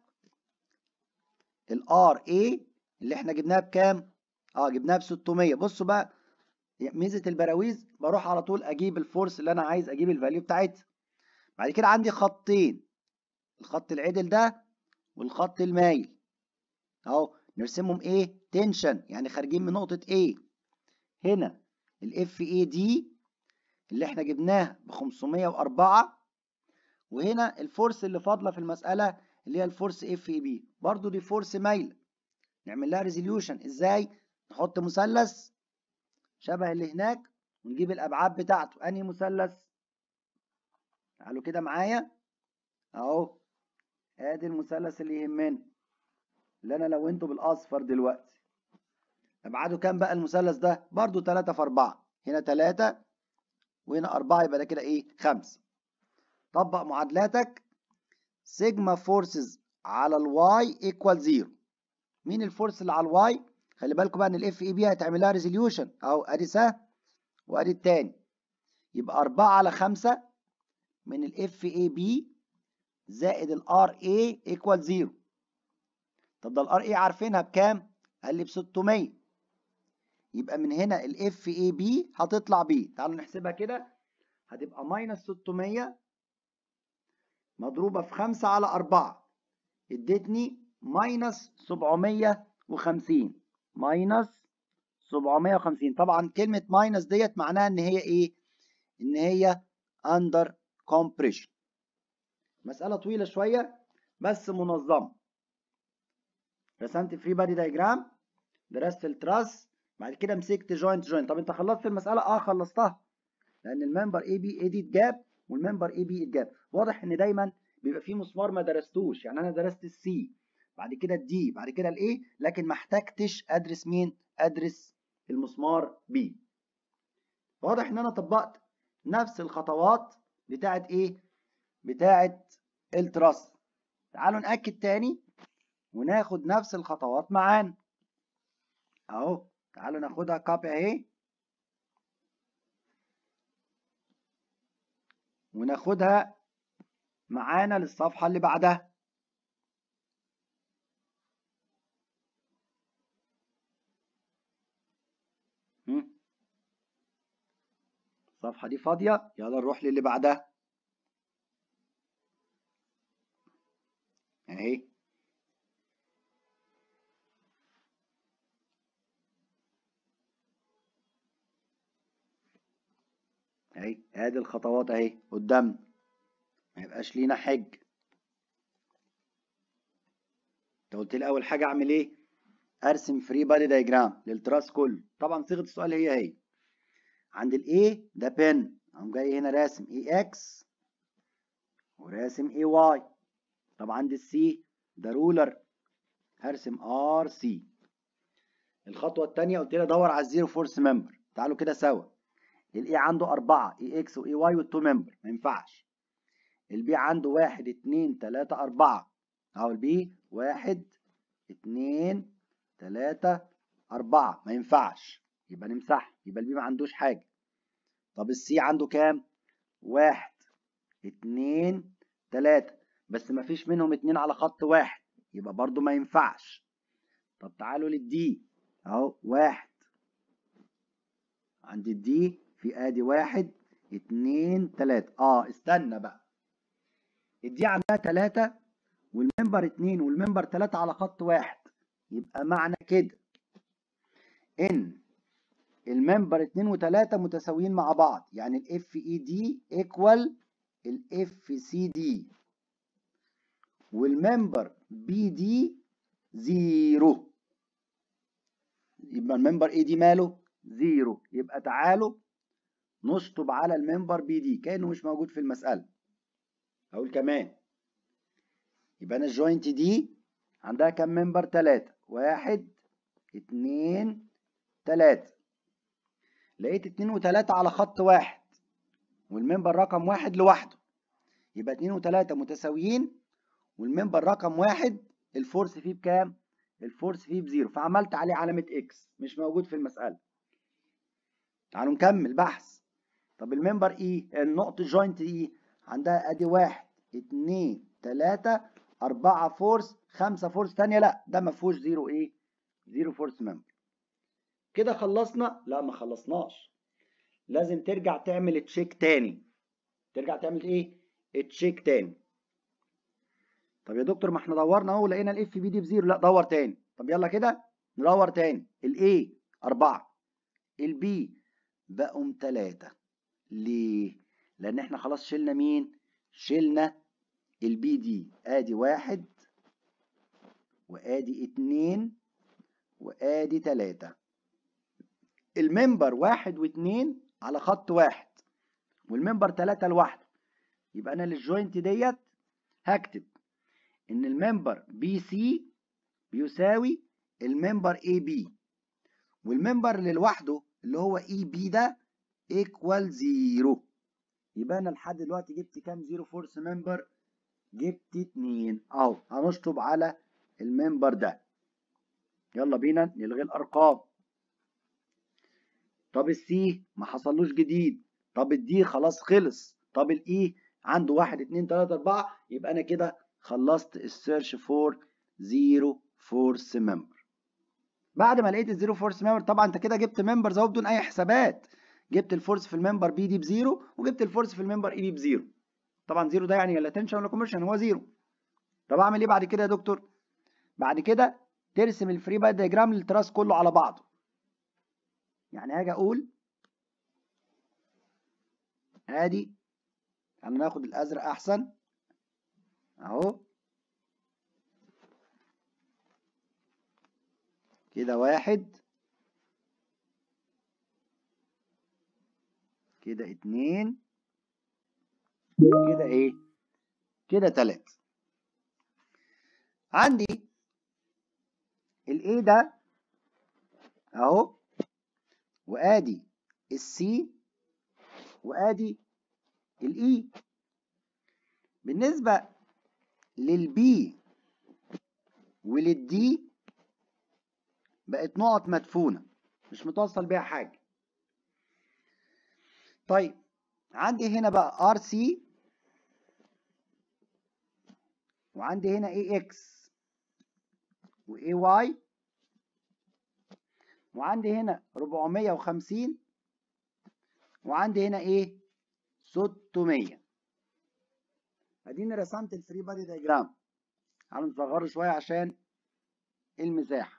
الار اي اللي احنا جبناها بكام؟ اه جبناها ب 600 بصوا بقى ميزة البراويز بروح على طول اجيب الفورس اللي انا عايز اجيب الفاليو بتاعتها بعد كده عندي خطين الخط العدل ده والخط المايل اهو نرسمهم ايه تنشن يعني خارجين من نقطة ايه هنا الاف اي دي اللي احنا جبناها ب 504 وهنا الفورس اللي فاضله في المساله اللي هي الفورس اف اي بي برضو دي فورس مايله نعمل لها ريزوليوشن ازاي نحط مثلث شبه اللي هناك ونجيب الابعاد بتاعته انهي مثلث تعالوا كده معايا اهو ادي المثلث اللي يهمنا اللي انا لونته بالاصفر دلوقتي ابعاده كام بقى المثلث ده برضو 3 في 4 هنا 3 وهنا 4 يبقى ده كده ايه 5 طبق معادلاتك سيجما فورسز على الواي ايكوال 0 مين الفورس اللي على الواي خلي بالكم بقى ان الاف اي بي هتعمل لها ريزوليوشن اهو ادي سهم وادي التاني يبقى 4 على 5 من الاف اي بي زائد الار اي ايكوال 0 طب ده الار اي عارفينها بكام قال لي ب 600 يبقى من هنا الاف اي بي هتطلع بي تعالوا نحسبها كده هتبقى ماينس 600 مضروبة في 5 على 4 ادتني ماينس 750 ماينس 750 طبعا كلمة ماينس ديت معناها ان هي ايه ان هي under compression مسألة طويلة شوية بس منظمة رسمت فري بادي دايجرام درست التراس بعد كده مسكت جوينت جوينت طب انت خلصت المسألة اه خلصتها لان الممبر اي بي اي دي اتجاب والممبر اي بي اتجاب واضح ان دايما بيبقى في مسمار ما درستوش يعني انا درست السي بعد كده الدي بعد كده الاي لكن ما احتجتش ادرس مين ادرس المسمار بي واضح ان انا طبقت نفس الخطوات بتاعت ايه بتاعت التراس تعالوا ناكد تاني وناخد نفس الخطوات معانا اهو تعالوا ناخدها كوبي اهي وناخدها معانا للصفحة اللي بعدها الصفحة دي فاضية يلا نروح للي بعدها اهي اهي ادي الخطوات اهي قدامنا ما يبقاش لينا حج انت قلت لي اول حاجه اعمل ايه ارسم فري بادي دايجرام للتراس كله طبعا صيغه السؤال هي هي عند الاي ده بن اقوم جاي هنا راسم اي اكس وراسم اي واي طب عند السي ده رولر هرسم ار سي الخطوه الثانيه قلت لي دور على الزيرو فورس ممبر تعالوا كده سوا الاي عنده أربعة اي اكس واي واي والتو ممبر ما ينفعش البي عنده واحد اتنين تلاتة أربعة أهو البي واحد اتنين تلاتة أربعة ما ينفعش يبقى نمسح يبقى البي ما عندوش حاجة طب السي عنده كام؟ واحد اتنين تلاتة بس ما فيش منهم اتنين على خط واحد يبقى برضو ما ينفعش طب تعالوا للدي اهو واحد عند الدي في ادي واحد اتنين تلاتة اه استنى بقى الدي عندها تلاتة والمنبر اتنين والمنبر تلاتة على خط واحد يبقى معنى كده ان المنبر اتنين وتلاتة متساويين مع بعض يعني الاف اي دي ايكوال الاف سي دي والمنبر بي دي زيرو يبقى المنبر اي دي ماله زيرو يبقى تعالوا نشطب على المنبر بي دي كأنه مش موجود في المسألة أقول كمان يبقى أنا الجوينت دي عندها كام منبر تلاتة واحد اتنين تلاتة لقيت اتنين وتلاتة على خط واحد والمنبر رقم واحد لوحده يبقى اتنين وتلاتة متساويين والمنبر رقم واحد الفورس فيه بكام؟ الفورس فيه بزيرو فعملت عليه علامة اكس مش موجود في المسألة تعالوا نكمل بحث طب الممبر اي النقطة جوينت اي عندها ادي واحد اتنين تلاتة اربعة فورس خمسة فورس تانية لا ده ما فيهوش زيرو ايه زيرو فورس ممبر كده خلصنا لا ما خلصناش لازم ترجع تعمل تشيك تاني ترجع تعمل ايه تشيك تاني طب يا دكتور ما احنا دورنا اهو لقينا الاف بي دي بزيرو لا دور تاني طب يلا كده ندور تاني الاي أربعة البي بقوا تلاتة ليه؟ لأن احنا خلاص شلنا مين؟ شلنا البي دي ادي واحد وادي اتنين وادي تلاتة الممبر واحد واتنين على خط واحد والممبر تلاتة لوحده يبقى انا للجوينت ديت هكتب ان الممبر بي سي بيساوي الممبر اي بي والممبر اللي لوحده اللي هو اي بي ده ايكوال زيرو يبقى انا لحد دلوقتي جبت كام زيرو فورس ممبر جبت اتنين اهو هنشطب على الممبر ده يلا بينا نلغي الارقام طب السي ما حصلوش جديد طب الدي خلاص خلص طب الاي عنده واحد اتنين تلاتة اربعة يبقى انا كده خلصت السيرش فور زيرو فورس ممبر بعد ما لقيت الزيرو فورس ممبر طبعا انت كده جبت ممبرز اهو بدون اي حسابات جبت الفورس في الممبر بي دي بزيرو وجبت الفورس في الممبر اي دي بزيرو طبعا زيرو ده يعني لا تنشن ولا كوميرشن هو زيرو طب اعمل ايه بعد كده يا دكتور بعد كده ترسم الفري باي دياجرام للتراس كله على بعضه يعني هاجي اقول ادي يعني ناخد الازرق احسن اهو كده واحد كده اتنين كده ايه كده تلات عندي الايه ده اهو وادي السي وادي الاي بالنسبة للبي وللدي بقت نقط مدفونة مش متوصل بيها حاجة طيب عندي هنا بقى ار سي وعندي هنا اي اكس واي واي وعندي هنا 450 وعندي هنا ايه 600 اديني رسمت الفري بادي دايجرام تعالوا نصغره شويه عشان المساحه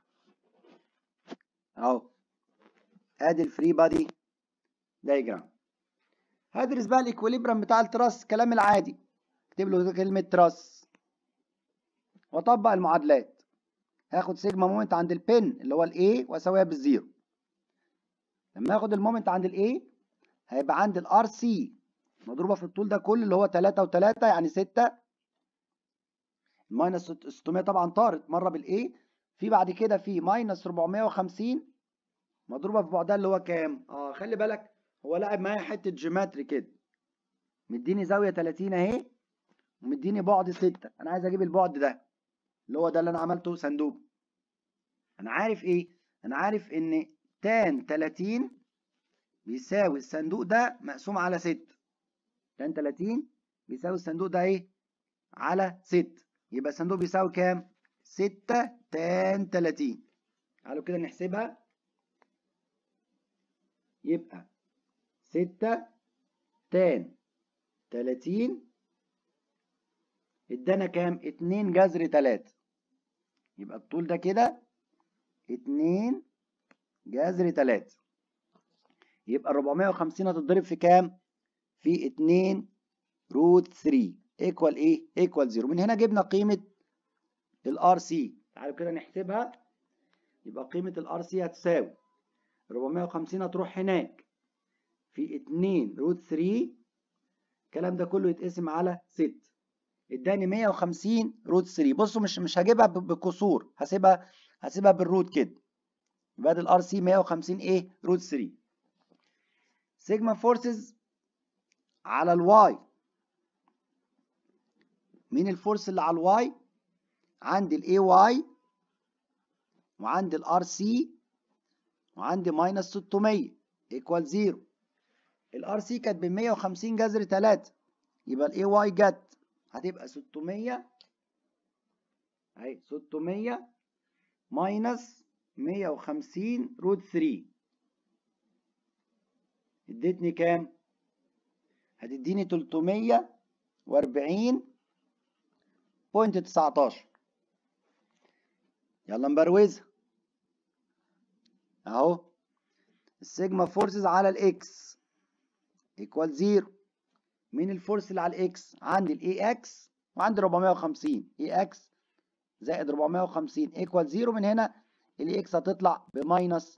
اهو ادي الفري بادي دايجرام هدرس بقى الايكوليبرم بتاع التراس الكلام العادي اكتب له كلمه تراس واطبق المعادلات هاخد سيجما مومنت عند البن اللي هو الاي واساويها بالزيرو لما اخد المومنت عند الاي هيبقى عند الار سي مضروبه في الطول ده كله اللي هو 3 و3 يعني 6 الماينس 600 طبعا طارت مره بالاي في بعد كده في ماينس 450 مضروبه في بعدها اللي هو كام؟ اه خلي بالك هو لاعب معايا حته جيومتري كده مديني زاويه 30 اهي ومديني بعد 6 انا عايز اجيب البعد ده اللي هو ده اللي انا عملته صندوق انا عارف ايه انا عارف ان تان 30 بيساوي الصندوق ده مقسوم على 6 تان 30 بيساوي الصندوق ده ايه على 6 يبقى الصندوق بيساوي كام 6 تان 30 تعالوا كده نحسبها يبقى 6 تان 30 ادانا كام 2 جذر 3 يبقى الطول ده كده 2 جذر 3 يبقى ال 450 هتتضرب في كام في 2 روت 3 ايكوال ايه ايكوال 0 من هنا جبنا قيمه الار سي تعالوا كده نحسبها يبقى قيمه الار سي هتساوي 450 هتروح هناك في 2 روت 3 الكلام ده كله يتقسم على 6 اداني 150 روت 3 بصوا مش مش هجيبها بكسور هسيبها هسيبها بالروت كده يبقى ادي الار سي 150 ايه روت 3 سيجما فورسز على الواي مين الفورس اللي على الواي عندي الاي واي وعندي الار سي وعندي ماينس 600 ايكوال 0 الار سي كانت ب 150 جذر 3 يبقى الاي واي جت هتبقى 600 اهي 600 ماينس 150 روت 3 ادتني كام؟ هتديني 340 بوينت 19 يلا نبروزها اهو السيجما فورسز على الاكس ايكوال 0 مين الفورس اللي على الاكس عندي الاي اكس وعندي 450 اي اكس زائد 450 ايكوال 0 من هنا الاي اكس هتطلع بماينس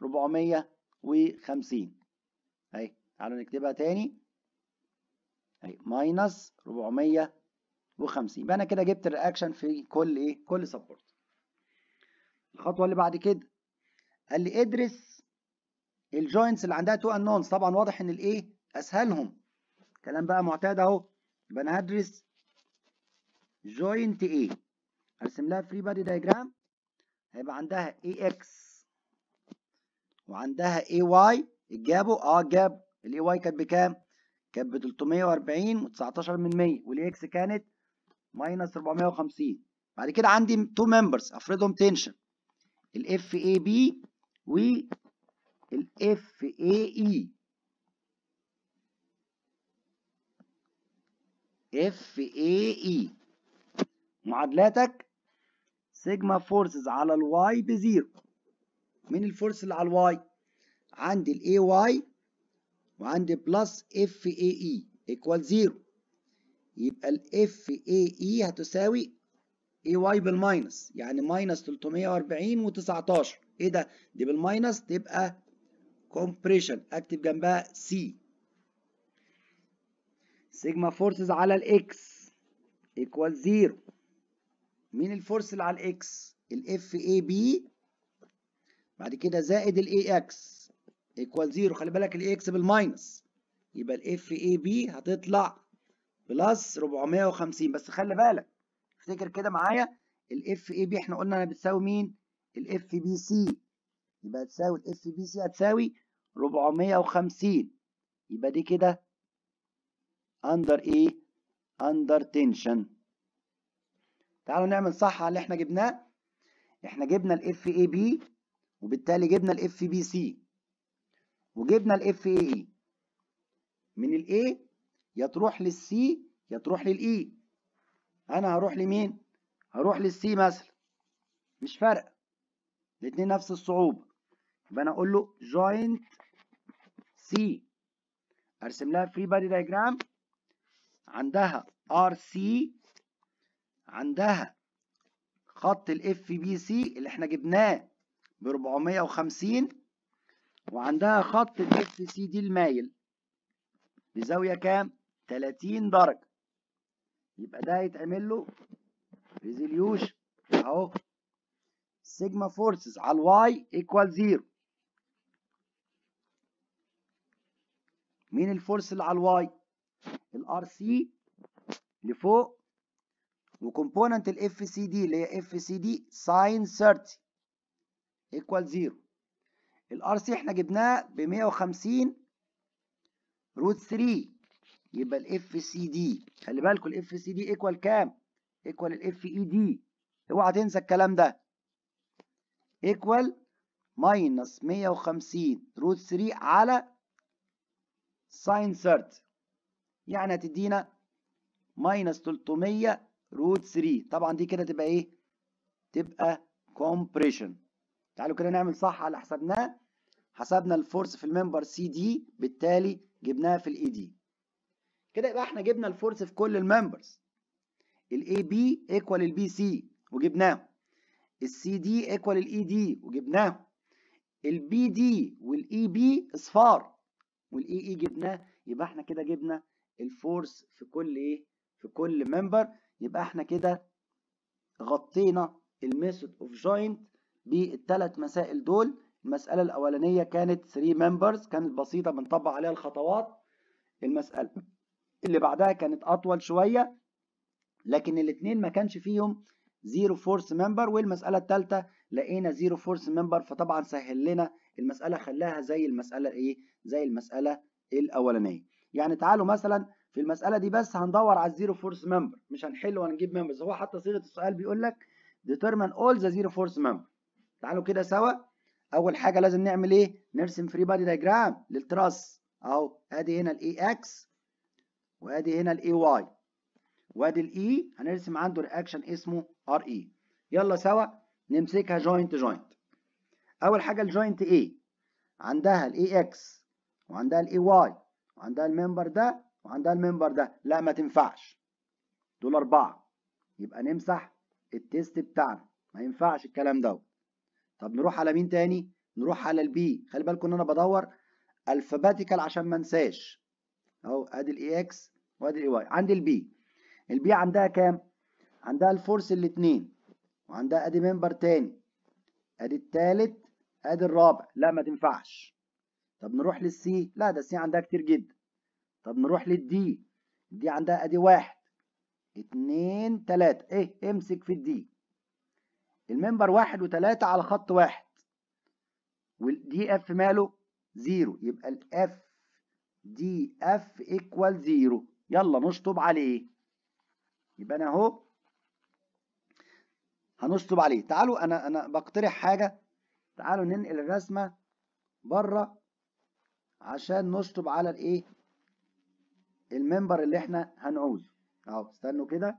450 اهي تعالوا نكتبها تاني اهي ماينس 450 يبقى انا كده جبت الرياكشن في كل ايه كل سبورت الخطوه اللي بعد كده قال لي ادرس الجوينتس اللي عندها تو انونز طبعا واضح ان الايه اسهلهم كلام بقى معتاد اهو يبقى انا هدرس جوينت ايه ارسم لها فري بادي دايجرام هيبقى عندها اي اكس وعندها اي واي جابوا اه جاب الاي واي كانت بكام كانت ب 340 و19 من 100 والاي اكس كانت ماينس 450 بعد كده عندي تو ممبرز افرضهم تنشن الاف اي بي والاف اي اي اف اي اي معادلاتك سيجما فورسز على الواي بزيرو مين الفورس اللي على الواي عندي الاي واي وعندي بلس اف اي اي ايكوال زيرو يبقى الاف اي اي هتساوي اي واي بالماينس يعني ماينس 340 و19 ايه ده دي بالماينس تبقى كومبريشن اكتب جنبها سي سيجما فورسز على الاكس ايكوال زيرو مين الفورس اللي على الاكس الاف اي بي بعد كده زائد الاي اكس ايكوال زيرو خلي بالك الاي اكس بالماينس يبقى الاف اي بي هتطلع بلس 450 بس خلي بالك افتكر كده معايا الاف اي بي احنا قلنا انا بتساوي مين الاف بي سي يبقى تساوي الاف بي سي هتساوي 450 يبقى دي كده اندر ايه اندر تنشن تعالوا نعمل صح على اللي احنا جبناه احنا جبنا الاف اي بي وبالتالي جبنا الاف بي سي وجبنا الاف اي اي من الاي يا تروح للسي يا تروح للاي انا هروح لمين هروح للسي مثلا مش فارقه الاثنين نفس الصعوبه يبقى انا اقول له جوينت سي ارسم لها فري بادي دايجرام عندها ار سي عندها خط الاف بي سي اللي احنا جبناه ب 450 وعندها خط الاف سي دي المايل بزاويه كام 30 درجه يبقى ده هيتعمل له ريزوليوشن اهو سيجما فورسز على الواي ايكوال زيرو مين الفورس اللي على الواي الار سي لفوق وكومبوننت الاف سي دي اللي هي اف سي دي ساين 30 ايكوال زيرو الار سي احنا جبناه ب 150 روت 3 يبقى الاف سي دي خلي بالكم الاف سي دي ايكوال كام ايكوال الاف اي دي اوعى تنسى الكلام ده ايكوال ماينس 150 روت 3 على ساين 30 يعني هتدينا ماينس 300 روت 3 طبعا دي كده تبقى ايه تبقى كومبريشن تعالوا كده نعمل صح على اللي حسبناه حسبنا الفورس في الممبر سي دي بالتالي جبناها في الاي دي كده يبقى احنا جبنا الفورس في كل الممبرز الاي بي ايكوال البي سي وجبناه السي دي ايكوال الاي دي وجبناه البي دي والاي بي اصفار والاي اي جبناه يبقى احنا كده جبنا الفورس في كل ايه في كل ممبر يبقى احنا كده غطينا الميثود اوف جوينت بالثلاث مسائل دول المسألة الأولانية كانت 3 ممبرز كانت بسيطة بنطبق عليها الخطوات المسألة اللي بعدها كانت أطول شوية لكن الاثنين ما كانش فيهم زيرو فورس ممبر والمسألة الثالثة لقينا زيرو فورس ممبر فطبعا سهل لنا المسألة خلاها زي المسألة إيه زي المسألة الأولانية يعني تعالوا مثلا في المسألة دي بس هندور على الزيرو فورس ممبر مش هنحل وهنجيب ممبرز هو حتى صيغة السؤال بيقول لك determine all the zero force member تعالوا كده سوا اول حاجه لازم نعمل ايه نرسم فري بادي دايجرام للتراس اهو ادي هنا الاي اكس وادي هنا الاي واي وادي الاي هنرسم عنده رياكشن اسمه ار اي يلا سوا نمسكها جوينت جوينت اول حاجه الجوينت ايه عندها الاي اكس وعندها الاي واي وعندها الممبر ده وعندها الممبر ده لا ما تنفعش دول اربعه يبقى نمسح التيست بتاعنا ما ينفعش الكلام دوت طب نروح على مين تاني نروح على البي خلي بالكم ان انا بدور الفابيتيكال عشان ما انساش اهو ادي الاي اكس وادي الاي واي عندي البي البي عندها كام عندها الفورس الاثنين وعندها ادي ممبر تاني ادي التالت ادي الرابع لا ما تنفعش طب نروح للسي لا ده السي عندها كتير جدا طب نروح للدي دي عندها ادي واحد اتنين تلاتة ايه امسك في الدي الممبر واحد وتلاتة على خط واحد والدي اف ماله زيرو يبقى الاف دي اف ايكوال زيرو يلا نشطب عليه يبقى انا اهو هنشطب عليه تعالوا انا انا بقترح حاجه تعالوا ننقل الرسمه بره عشان نشطب على الايه الممبر اللي احنا هنعوزه اهو استنوا كده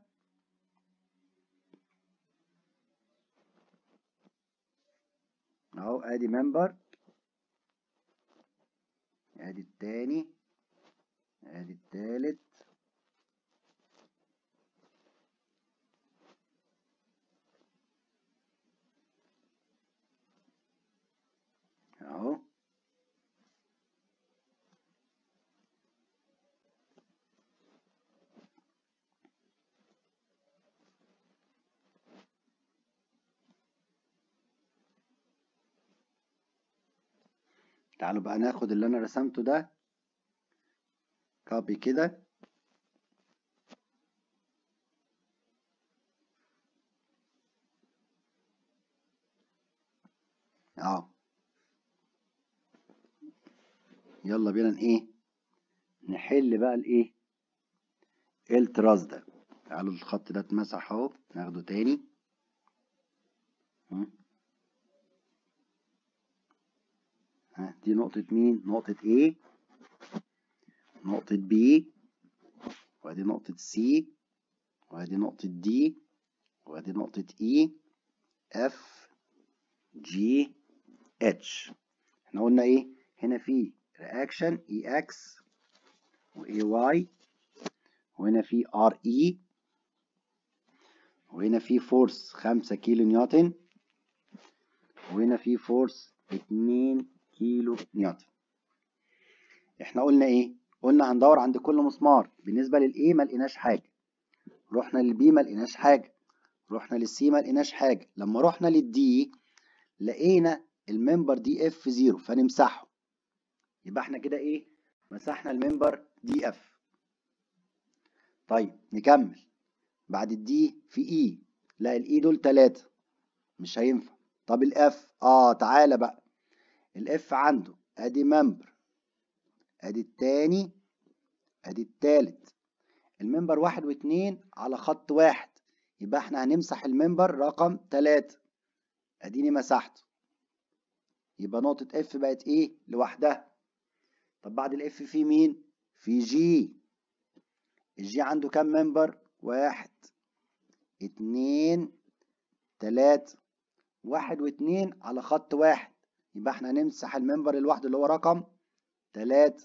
اهو ادي ممبر ادي التاني ادي التالت اهو تعالوا بقى ناخد اللي انا رسمته ده كوبي كده اهو يلا بينا ايه نحل بقى الايه التراس ده تعالوا الخط ده اتمسح اهو ناخده تاني ها دي نقطة مين نقطة A نقطة B وادي نقطة C وادي نقطة D وادي نقطة E F G H احنا قلنا ايه هنا في reaction EX و AY وهنا في RE وهنا في فورس خمسة كيلو نيوتن وهنا في فورس اتنين كيلو نيوتن احنا قلنا ايه قلنا هندور عند كل مسمار بالنسبة للايه ما لقيناش حاجة رحنا للبي ما لقيناش حاجة رحنا للسي ما لقيناش حاجة لما رحنا للدي لقينا الممبر دي اف زيرو فنمسحه يبقى احنا كده ايه مسحنا الممبر دي اف طيب نكمل بعد الدي في اي لا الاي دول تلاتة مش هينفع طب الاف اه تعالى بقى الاف عنده ادي ممبر ادي التاني ادي التالت الممبر واحد واتنين على خط واحد يبقى احنا هنمسح الممبر رقم تلاتة اديني مسحته يبقى نقطة اف بقت ايه لوحدها طب بعد الاف في مين في جي الجي عنده كام ممبر واحد اتنين تلاتة واحد واتنين على خط واحد يبقى احنا هنمسح الممبر الواحد اللي هو رقم تلاتة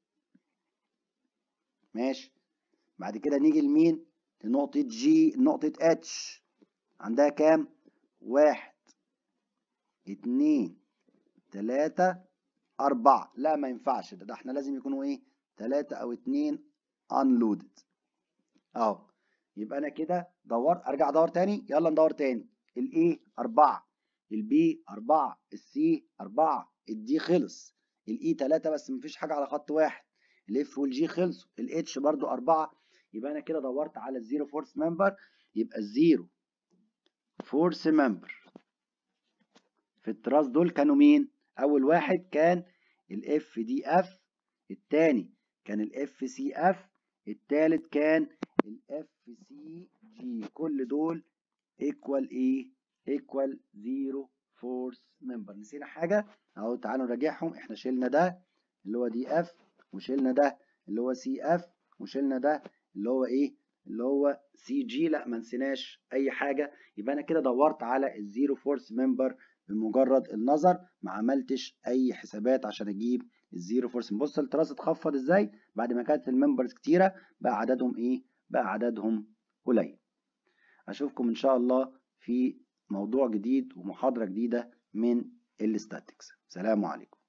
ماشي بعد كده نيجي لمين لنقطة جي نقطة اتش عندها كام واحد اتنين تلاتة أربعة لا ما ينفعش ده, ده احنا لازم يكونوا ايه تلاتة أو اتنين unloaded اهو يبقى أنا كده دورت أرجع أدور تاني يلا ندور تاني الايه أربعة البي أربعة السي أربعة الدي خلص الاي تلاتة بس مفيش حاجة على خط واحد الاف والجي خلصوا الاتش برضو أربعة يبقى أنا كده دورت على الزيرو فورس ممبر يبقى الزيرو فورس ممبر في التراس دول كانوا مين؟ أول واحد كان الاف دي اف التاني كان الاف سي اف التالت كان الاف سي جي كل دول ايكوال ايه؟ ايكوال زيرو فورس ممبر نسينا حاجة؟ اهو تعالوا نراجعهم احنا شلنا ده اللي هو دي اف وشلنا ده اللي هو سي اف وشلنا ده اللي هو ايه؟ اللي هو سي جي لا ما نسيناش اي حاجة يبقى انا كده دورت على الزيرو فورس ممبر بمجرد النظر ما عملتش اي حسابات عشان اجيب الزيرو فورس بص التراس اتخفض ازاي بعد ما كانت الممبرز كتيره بقى عددهم ايه بقى عددهم قليل اشوفكم ان شاء الله في موضوع جديد ومحاضره جديده من الاستاتكس سلام عليكم